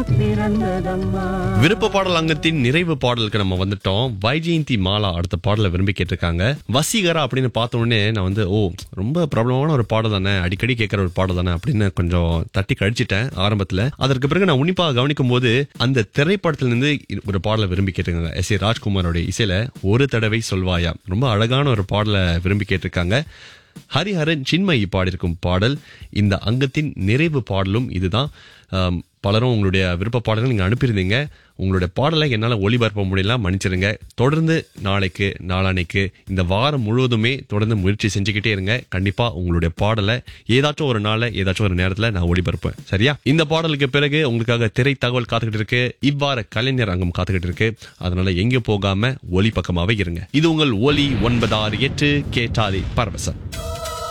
பிறந்ததம்மா விருப்ப பாடல் அங்கத்தின் நிறைவு பாடலுக்கு நம்ம வந்துட்டோம் வைஜெயந்தி மாலா அடுத்த பாடலை விரும்பி கேட்டிருக்காங்க வசீகரா அப்படின்னு பார்த்த உடனே நான் வந்து ஓ ரொம்ப பிரபலமான ஒரு பாடல் தானே அடிக்கடி கேட்கிற ஒரு பாடல் தானே அப்படின்னு கொஞ்சம் தட்டி கழிச்சிட்டேன் ஆரம்பத்துல அதற்கு பிறகு நான் உன்னிப்பாக கவனிக்கும் போது அந்த திரைப்படத்துல இருந்து ஒரு பாடலை விரும்பி கேட்டிருக்காங்க எஸ் ஏ ராஜ்குமாரோட இசையில ஒரு தடவை சொல்வாயா ரொம்ப அழகான ஒரு பாடலை விரும்பி கேட்டிருக்காங்க ஹரிஹரன் சின்மயி பாடியிருக்கும் பாடல் இந்த அங்கத்தின் நிறைவு பாடலும் இதுதான் ஆம், பலரும் உங்களுடைய விருப்ப பாடல்கள் நீங்க அனுப்பியிருந்தீங்க உங்களுடைய பாடலை என்னால் ஒளிபரப்ப முடியல மன்னிச்சிருங்க தொடர்ந்து நாளைக்கு நாளானைக்கு இந்த வாரம் முழுவதுமே தொடர்ந்து முயற்சி செஞ்சுக்கிட்டே இருங்க கண்டிப்பா உங்களுடைய பாடலை ஏதாச்சும் ஒரு நாள்ல ஏதாச்சும் ஒரு நேரத்துல நான் ஒளிபரப்பேன் சரியா இந்த பாடலுக்கு பிறகு உங்களுக்காக திரை தகவல் காத்துக்கிட்டு இருக்கு இவ்வாறு கலைஞர் அங்கம் காத்துக்கிட்டு இருக்கு அதனால எங்க போகாம ஒலி பக்கமாவே இருங்க இது உங்கள் ஒலி ஒன்பது ஆறு எட்டு கேட்டாதி பரவசம்